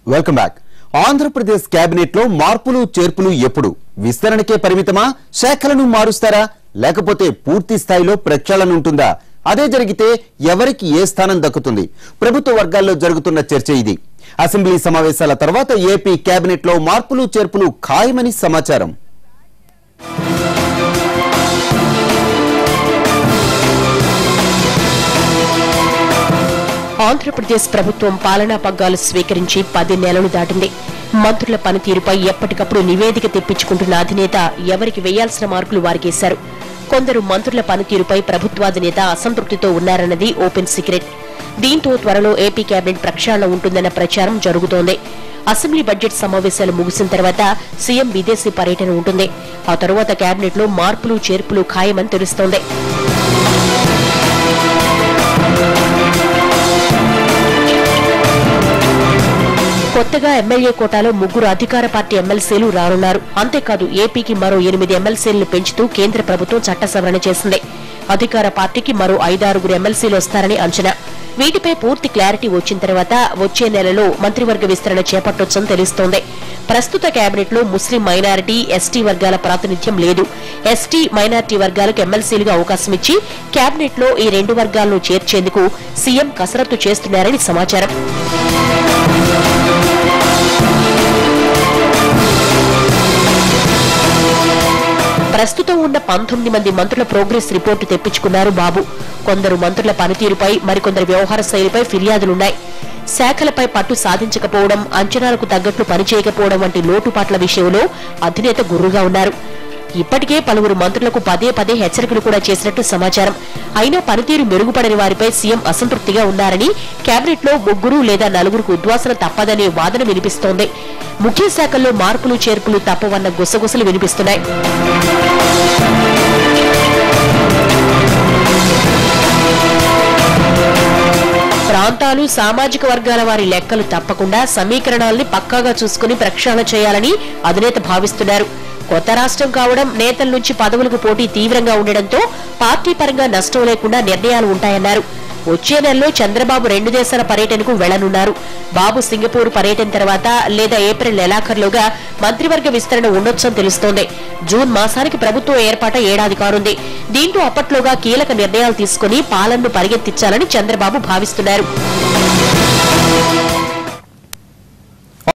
welcome back Andhra Pradesh cabinet లో మార్పులు చేర్పులు ఎప్పుడు విస్తరణకే పరిమితమా శాఖలను మారుస్తారా లేకపోతే పూర్తి స్థాయిలో ప్రక్షాళన ఉంటుందా అదే జరిగితే ఎవరికి ఏ స్థానం దక్కుతుంది ప్రభుత్వ వర్గాల్లో జరుగుతున్న చర్చ ఇది అసెంబ్లీ సమావేశాల తర్వాత ఏపీ కేబినెట్ లో మార్పులు చేర్పులు ఖాయమని సమాచారం ఆంధ్రప్రదేశ్ ప్రభుత్వం పాలనా పగ్గాలు స్వీకరించి పది నెలలు దాటింది మంత్రుల పనితీరుపై ఎప్పటికప్పుడు నివేదిక తెప్పించుకుంటున్న అధినేత ఎవరికి వేయాల్సిన మార్కులు వారికేశారు కొందరు మంత్రుల పనితీరుపై ప్రభుత్వాధినేత అసంతృప్తితో ఉన్నారన్నది ఓపెన్ సీక్రెట్ దీంతో త్వరలో ఏపీ కేబినెట్ ప్రక్షాళన ఉంటుందన్న ప్రచారం జరుగుతోంది అసెంబ్లీ బడ్జెట్ సమావేశాలు ముగిసిన తర్వాత సీఎం విదేశీ పర్యటన ఉంటుంది ఆ తరువాత కేబినెట్ లో మార్పులు చేర్పులు ఖాయమని తెలుస్తోంది కొత్తగా ఎమ్మెల్యే కోటాలో ముగ్గురు అధికార పార్టీ ఎమ్మెల్సీలు రానున్నారు అంతేకాదు ఏపీకి మరో ఎనిమిది ఎమ్మెల్సీలను పెంచుతూ కేంద్ర ప్రభుత్వం చట్ట సవరణ చేసింది అధికార పార్టీకి మరో ఐదారుగురు ఎమ్మెల్సీలు వస్తారని అంచనా వీటిపై పూర్తి క్లారిటీ వచ్చిన తర్వాత వచ్చే నెలలో మంత్రివర్గ విస్తరణ చేపట్టొచ్చని తెలుస్తోంది ప్రస్తుత కేబినెట్ లో ముస్లిం మైనారిటీ ఎస్టీ వర్గాల ప్రాతినిధ్యం లేదు ఎస్టీ మైనారిటీ వర్గాలకు ఎమ్మెల్సీలుగా అవకాశం ఇచ్చి కేబినెట్ లో ఈ రెండు వర్గాలను చేర్చేందుకు సీఎం కసరత్తు చేస్తున్నారని సమాచారం ప్రస్తుతం ఉన్న పంతొమ్మిది మంది మంత్రుల ప్రోగ్రెస్ రిపోర్టు తెప్పించుకున్నారు బాబు కొందరు మంత్రుల పనితీరుపై మరికొందరి వ్యవహార శైలిపై ఫిర్యాదులున్నాయి శాఖలపై పట్టు సాధించకపోవడం అంచనాలకు తగ్గట్లు పనిచేయకపోవడం వంటి లోటుపాట్ల విషయంలో అధినేత గుర్రుగా ఉన్నారు ఇప్పటికే పలువురు మంత్రులకు పదే పదే హెచ్చరికలు కూడా చేసినట్టు సమాచారం అయినా పనితీరు మెరుగుపడని వారిపై సీఎం అసంతృప్తిగా ఉన్నారని కేబినెట్ లో ముగ్గురు లేదా నలుగురికి ఉద్వాసన తప్పదనే వాదన వినిపిస్తోంది ముఖ్య శాఖల్లో మార్పులు చేర్పులు తప్పవన్న గుసగుసలు వినిపిస్తున్నాయి ప్రాంతాలు సామాజిక వర్గాల వారి లెక్కలు తప్పకుండా సమీకరణాల్ని పక్కాగా చూసుకుని ప్రక్షాళన చేయాలని అధినేత భావిస్తున్నారు కొత్త రాష్ట్రం కావడం నేతల నుంచి పదవులకు పోటీ తీవ్రంగా ఉండడంతో పార్టీ పరంగా నష్టం లేకుండా నిర్ణయాలు ఉంటాయన్నారు వచ్చే నెలలో చంద్రబాబు రెండు దేశాల పర్యటనకు వెళ్లనున్నారు బాబు సింగపూర్ పర్యటన తర్వాత లేదా ఏప్రిల్ నెలాఖరులోగా మంత్రివర్గ విస్తరణ ఉండొచ్చని తెలుస్తోంది జూన్ మాసానికి ప్రభుత్వం ఏర్పాట ఏడాది కానుంది దీంతో అప్పట్లోగా కీలక నిర్ణయాలు తీసుకుని పాలనను పరిగెత్తించాలని చంద్రబాబు భావిస్తున్నారు